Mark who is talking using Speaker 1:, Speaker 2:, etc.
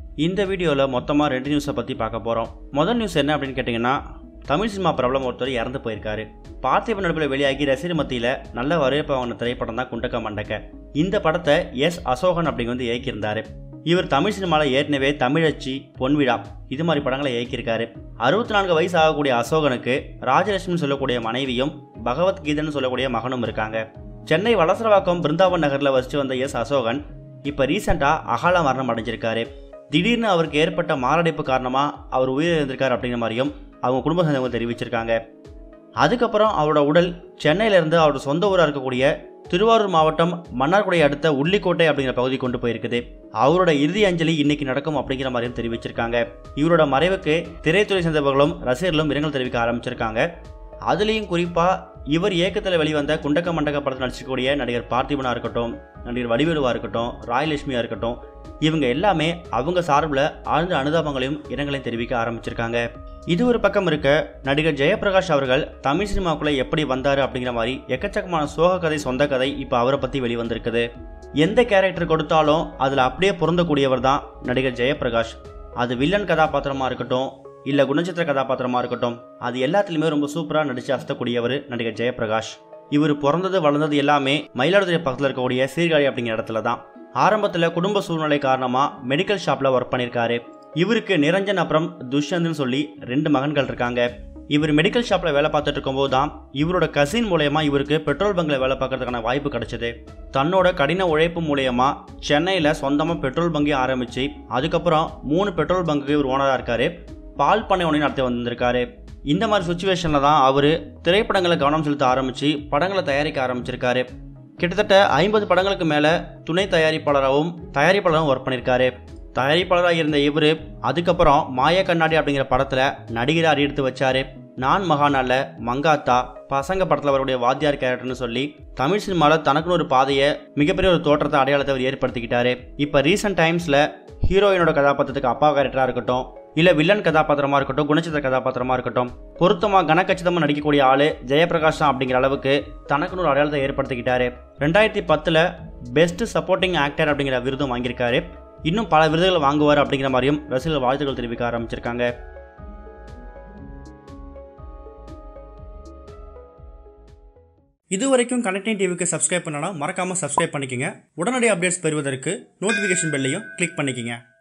Speaker 1: இந்த வீடியோவில் மொத்தமாக ரெண்டு நியூஸை பற்றி பார்க்க போகிறோம் முதல் நியூஸ் என்ன அப்படின்னு கேட்டிங்கன்னா தமிழ் சினிமா பிரபலம் ஒருத்தர் இறந்து போயிருக்காரு பார்த்திபன் நடுப்பில் வெளியாகி ரசிகர் மத்தியில் நல்ல வரவேற்பு வாங்கின திரைப்படம் தான் குண்டக்க மண்டக்க இந்த படத்தை எஸ் அசோகன் அப்படிங்க வந்து இயக்கியிருந்தாரு இவர் தமிழ் சினிமாவில் ஏற்கனவே தமிழச்சி பொன்விழா இது மாதிரி படங்களை இயக்கியிருக்காரு அறுபத்தி நான்கு வயசு ஆகக்கூடிய அசோகனுக்கு ராஜலட்சுமின்னு சொல்லக்கூடிய மனைவியும் பகவத்கீதைன்னு சொல்லக்கூடிய மகனும் இருக்காங்க சென்னை வலசரவாக்கம் பிருந்தாவன் நகரில் வசித்து வந்த எஸ் அசோகன் இப்போ ரீசெண்டாக அகால மரணம் அடைஞ்சிருக்காரு திடீர்னு அவருக்கு ஏற்பட்ட மாரடைப்பு காரணமாக அவர் உயிரிழந்திருக்கார் அப்படிங்கிற மாதிரியும் அவங்க குடும்ப சேர்ந்தவங்க தெரிவிச்சிருக்காங்க அதுக்கப்புறம் அவரோட உடல் சென்னையிலேருந்து அவரோட சொந்த ஊராக இருக்கக்கூடிய திருவாரூர் மாவட்டம் மன்னார்குடியை அடுத்த உள்ளிக்கோட்டை அப்படிங்கிற பகுதி கொண்டு போயிருக்குது அவரோட இறுதி அஞ்சலி இன்னைக்கு நடக்கும் அப்படிங்கிற மாதிரியும் தெரிவிச்சிருக்காங்க இவரோட மறைவுக்கு திரைத்துறை சேர்ந்தவர்களும் ரசிகர்களும் இரங்கல் தெரிவிக்க ஆரம்பிச்சிருக்காங்க அதுலேயும் குறிப்பாக இவர் இயக்கத்தில் வெளிவந்த குண்டக்க மண்டக்க படத்தில் நடிச்சிக்கூடிய நடிகர் பார்த்திபனா இருக்கட்டும் நடிகர் வடிவேலுவா இருக்கட்டும் ராயலட்சுமியா இருக்கட்டும் இவங்க எல்லாமே அவங்க சார்பில் ஆழ்ந்த அனுதாபங்களையும் இரங்கலையும் தெரிவிக்க ஆரம்பிச்சிருக்காங்க இது ஒரு பக்கம் இருக்க நடிகர் ஜெயபிரகாஷ் அவர்கள் தமிழ் சினிமாக்குள்ளே எப்படி வந்தார் அப்படிங்கிற மாதிரி எக்கச்சக்கமான சோக கதை சொந்த கதை இப்போ அவரை பற்றி வெளிவந்திருக்குது எந்த கேரக்டர் கொடுத்தாலும் அதில் அப்படியே பொருந்தக்கூடியவர் தான் நடிகர் ஜெயபிரகாஷ் அது வில்லன் கதாபாத்திரமாக இருக்கட்டும் இல்லை குணச்சித்திர கதாபாத்திரமாக இருக்கட்டும் அது எல்லாத்துலேயுமே ரொம்ப சூப்பராக நடித்து அசத்தக்கூடியவர் நடிகர் ஜெயபிரகாஷ் இவர் பிறந்தது வளர்ந்தது எல்லாமே மயிலாடுதுறை பக்கத்தில் இருக்கக்கூடிய சீர்காழி அப்படிங்கிற இடத்துல தான் ஆரம்பத்தில் குடும்ப சூழ்நிலை காரணமாக மெடிக்கல் ஷாப்பில் ஒர்க் பண்ணியிருக்காரு இவருக்கு நிரஞ்சன் அப்புறம் துஷ்யந்த்னு சொல்லி ரெண்டு மகன்கள் இருக்காங்க இவர் மெடிக்கல் ஷாப்பில் வேலை பார்த்துட்டு இருக்கும்போது தான் இவரோட கசின் மூலயமா இவருக்கு பெட்ரோல் பங்கில் வேலை பார்க்கறதுக்கான வாய்ப்பு கிடைச்சது தன்னோட கடின உழைப்பு மூலயமா சென்னையில் சொந்தமாக பெட்ரோல் பங்கே ஆரம்பித்து அதுக்கப்புறம் மூணு பெட்ரோல் பங்குக்கு இவர் ஓனராக இருக்காரு பால் பண்ணை ஒன்றையும் நடத்தி வந்திருக்காரு இந்த மாதிரி சுச்சுவேஷனில் தான் அவர் திரைப்படங்களை கவனம் செலுத்த ஆரம்பித்து படங்களை தயாரிக்க ஆரம்பிச்சிருக்காரு கிட்டத்தட்ட ஐம்பது படங்களுக்கு மேலே துணை தயாரிப்பாளராகவும் தயாரிப்பாளராகவும் ஒர்க் பண்ணியிருக்காரு தயாரிப்பாளராக இருந்த இவர் அதுக்கப்புறம் மாய கண்ணாடி அப்படிங்கிற படத்தில் நடிகரை அடி எடுத்து வச்சாரு நான் மகானால மங்காத்தா பசங்க படத்தில் அவருடைய வாத்தியார் கேரக்டர்னு சொல்லி தமிழ் சினிமாவில் தனக்குன்னு ஒரு பாதையை மிகப்பெரிய ஒரு தோற்றத்தை அடையாளத்தை அவர் ஏற்படுத்திக்கிட்டாரு இப்போ ரீசெண்ட் டைம்ஸில் ஹீரோயினோட கதாபாத்திரத்துக்கு அப்பா கேரக்டராக இருக்கட்டும் இல்லை வில்லன் கதாபாத்திரமாக இருக்கட்டும் குணச்சித்திர கதாபாத்திரமாக இருக்கட்டும் பொருத்தமாக கனக்கச்சிதமாக நடிக்கக்கூடிய ஆள் ஜெயபிரகாஷ் தான் அப்படிங்கிற அளவுக்கு தனக்குன்னு ஒரு அடையாளத்தை ஏற்படுத்திக்கிட்டாரு ரெண்டாயிரத்தி பத்தில் பெஸ்ட் சப்போர்ட்டிங் ஆக்டர் அப்படிங்கிற விருதும் வாங்கியிருக்காரு இன்னும் பல விருதுகள் வாங்குவார் அப்படிங்கிற மாதிரியும் ரசிகர்கள் வாழ்த்துக்கள் தெரிவிக்க ஆரம்பிச்சிருக்காங்க இதுவரைக்கும் கனெக்டிங் டிவிக்கு சப்ஸ்கிரைப் பண்ணனா மறக்காமல் சப்ஸ்கிரைப் பண்ணிக்கங்க உடனடி அப்டேட்ஸ் பெறுவதற்கு நோட்டிஃபிகேஷன் பெல்லையும் கிளிக் பண்ணிக்கங்க